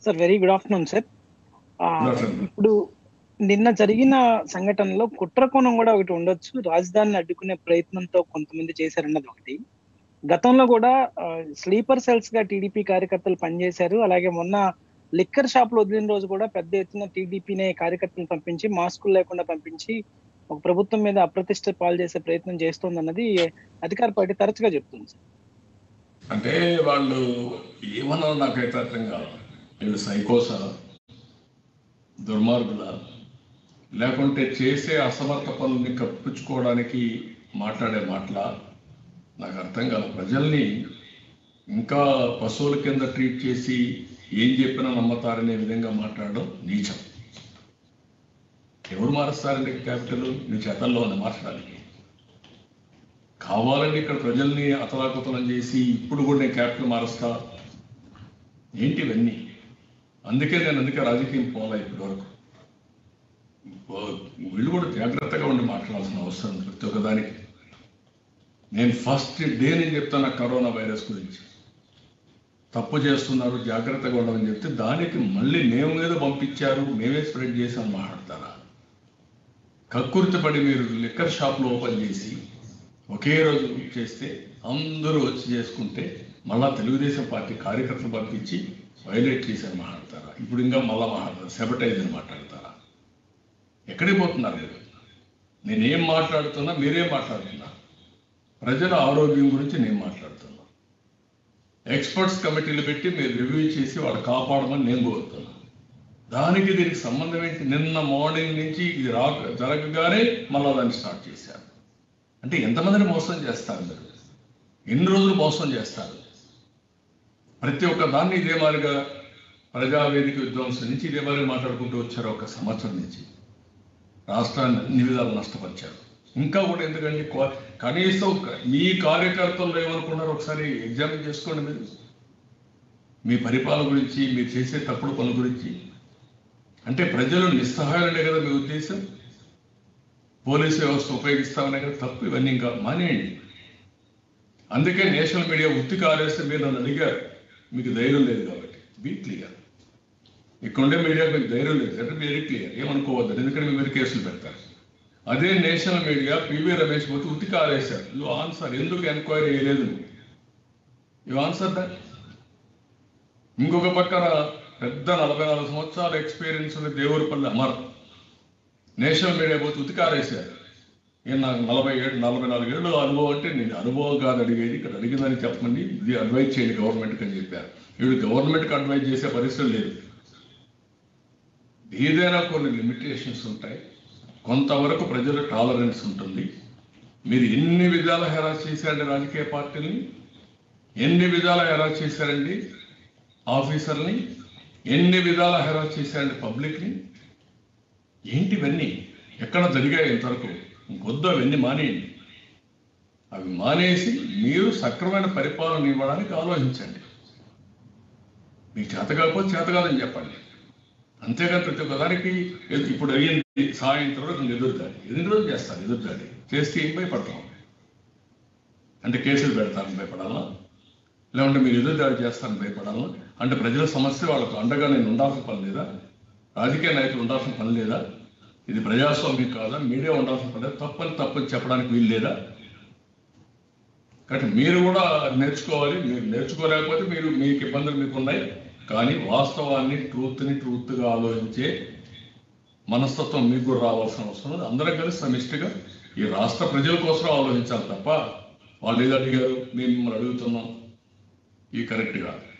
Sir very good afternoon sir ఆ, Good afternoon. ఇప్పుడు నిన్న జరిగిన సంఘటనలో కుట్రకోణం కూడా ఒకటి ఉండొచ్చు రాజధానిని అడ్డుకునే ప్రయత్నంతో కొంతమంది చేశారన్నది ఒకటి గతంలో కూడా స్లీపర్ సెల్స్ గా టీడీపీ కార్యకర్తలు పనిచేశారు అలాగే మొన్న లిక్కర్ షాపులు వదిలిన రోజు కూడా పెద్ద ఎత్తున టీడీపీనే కార్యకర్తలు పంపించి మాస్కులు లేకుండా పంపించి ఒక ప్రభుత్వం మీద అప్రతిష్ట పాలు చేసే ప్రయత్నం చేస్తోందన్నది అధికార పార్టీ తరచుగా చెప్తుంది సార్ అంటే వాళ్ళు ఏమన్నారు నాకైతే అర్థం కాదు వీళ్ళు సైకోసా దుర్మార్గుల లేకుంటే చేసే అసమర్థ పనుల్ని కప్పించుకోవడానికి మాట్లాడే మాటల నాకు అర్థం కాదు ప్రజల్ని ఇంకా పశువుల కింద ట్రీట్ చేసి ఏం చెప్పినా నమ్మతారనే విధంగా మాట్లాడడం నీచం ఎవరు మారుస్తారండి క్యాపిటల్ నీ చేతల్లో ఉంది మార్చడానికి కావాలని ఇక్కడ ప్రజల్ని అతలాకుతలం చేసి ఇప్పుడు కూడా నేను క్యాపిటల్ మారుస్తా ఏంటి ఇవన్నీ అందుకే నేను అందుకే రాజకీయం పోలా ఇప్పటి వరకు వీళ్ళు కూడా జాగ్రత్తగా ఉండి మాట్లాడాల్సిన అవసరం ఉంది ప్రతి ఒక్కదానికి నేను ఫస్ట్ డే నేను చెప్తాను కరోనా వైరస్ గురించి తప్పు చేస్తున్నారు జాగ్రత్తగా ఉండమని చెప్తే దానికి మళ్ళీ మేము మీద పంపించారు మేమే స్ప్రెడ్ చేసాం మాట్లాడతారా కక్కుర్తిపడి మీరు లిక్కర్ షాప్లో ఓపెన్ చేసి ఒకే రోజు చేస్తే అందరూ వచ్చి చేసుకుంటే మళ్ళా తెలుగుదేశం పార్టీ కార్యకర్తలు పంపించి వైలేట్ చేశారు మాట్లాడతారా ఇప్పుడు ఇంకా మళ్ళా మాట్లాడతారు సెబటైజ్ అని మాట్లాడతారా ఎక్కడికి పోతున్నారు మీరు నేనేం మాట్లాడుతున్నా మీరేం మాట్లాడుతున్నా ప్రజల ఆరోగ్యం గురించి నేను మాట్లాడుతున్నా ఎక్స్పర్ట్స్ కమిటీలు పెట్టి మీరు రివ్యూ చేసి వాళ్ళు కాపాడమని నేను కోరుతున్నా దానికి దీనికి సంబంధం ఏంటి నిన్న మార్నింగ్ నుంచి ఇది రాక జరగగానే మళ్ళా దాన్ని స్టార్ట్ చేశారు అంటే ఎంతమందిని మోసం చేస్తారు మీరు ఎన్ని రోజులు మోసం చేస్తారు ప్రతి ఒక్క దాన్ని ఇదే మాదిరిగా ప్రజావేదిక విధ్వంసం నుంచి ఇదే మాదిరిగా మాట్లాడుకుంటూ వచ్చారు ఒక సంవత్సరం నుంచి రాష్ట్రాన్ని అన్ని విధాలు నష్టపరిచారు ఇంకా కూడా ఎందుకంటే కో- కనీసం ఒక- మీ కార్యకర్తలు ఏమనుకున్నారు ఒకసారి ఎగ్జామిన్ చేసుకోండి మీరు మీ పరిపాలన గురించి మీరు చేసే తప్పుడు పనుల గురించి అంటే ప్రజలు నిస్సహాయాలనే కదా మీ ఉద్దేశం పోలీసు వ్యవస్థ ఉపయోగిస్తామనే కదా తప్పు ఇవన్నీ ఇంకా మానేయండి అందుకే నేషనల్ మీడియా ఉత్తి కారేస్తే మీరు నన్ను అడిగారు మీకు ధైర్యం లేదు కాబట్టి బీ క్లియర్ ఇక్కడుండే మీడియా మీకు ధైర్యం లేదు అంటే వెరీ క్లియర్ ఏమనుకోవద్దు ఎందుకంటే మీ మీద కేసులు పెడతారు అదే నేషనల్ మీడియా పివి రమేష్ పోతే ఉత్తి కారేశారు యు ఆన్సర్ ఎందుకు ఎంక్వైరీ చేయలేదు యు ఆన్సర్ దట్ ఇంకొక పక్కన పెద్ద నలభై నాలుగు సంవత్సరాల ఎక్స్పీరియన్స్ ఉన్న దేవుడిపల్లి అమర్ నేషనల్ మీడియా పోతే ఉతికారేశారు ఈయన నాకు నలభై ఏడు నలభై నాలుగు ఏళ్ళు అనుభవం అంటే నేను అనుభవం కాదు అడిగేది ఇక్కడ అడిగిందని చెప్పండి ఇది అడ్వైజ్ చేయండి గవర్నమెంట్కి అని చెప్పారు వీడు గవర్నమెంట్కి అడ్వైజ్ చేసే పరిస్థితి లేదు ఏదైనా కొన్ని లిమిటేషన్స్ ఉంటాయి కొంతవరకు ప్రజల టాలరెన్స్ ఉంటుంది మీరు ఎన్ని విధాల హెరాస్ చేశారండి రాజకీయ పార్టీని ఎన్ని విధాల హెరాస్ చేశారండి ఆఫీసర్ని ఎన్ని విధాల హెరాస్ చేశారండి పబ్లిక్ని ఏంటి ఇవన్నీ ఎక్కడ జరిగాయి ఇంతవరకు వద్దు అవన్నీ మానేయండి అవి మానేసి మీరు సక్రమైన పరిపాలన ఇవ్వడానికి ఆలోచించండి మీకు చేత కాకపోతే చేత కాదని చెప్పండి అంతేగాని ప్రతి ఒక్కదానికి ఎదు- ఇప్పుడు అయ్యింది సాయంత్రం వరకు ఎదురుదాడి ఎన్ని రోజులు చేస్తారు ఎదురుదాడి చేస్తే ఏం భయపడతాం అంటే కేసులు పెడతారని భయపడాలా లేకుంటే మీరు ఎదురుదాడి చేస్తారని భయపడాలా అంటే ప్రజల సమస్య వాళ్ళకు అండగా నేను ఉండాల్సిన పని లేదా రాజకీయ నాయకులు ఉండాల్సిన పని లేదా ఇది ప్రజాస్వామ్యం కాదా మీడియా ఉండాల్సిన పని లేదా తప్పని తప్పని చెప్పడానికి వీలు లేదా కాబట్టి మీరు కూడా నేర్చుకోవాలి మీరు నేర్చుకోలేకపోతే మీరు మీకు ఇబ్బందులు మీకు ఉన్నాయి కానీ వాస్తవాన్ని ట్రూత్ని ట్రూత్గా ఆలోచించే మనస్తత్వం మీకు కూడా రావాల్సిన అవసరం ఉంది అందరం కలిసి సమిష్టిగా ఈ రాష్ట్ర ప్రజల కోసం ఆలోచించాలి తప్ప వాళ్ళు ఏది అడిగారు మేము మిమ్మల్ని అడుగుతున్నాం ఇది కరెక్ట్ కాదు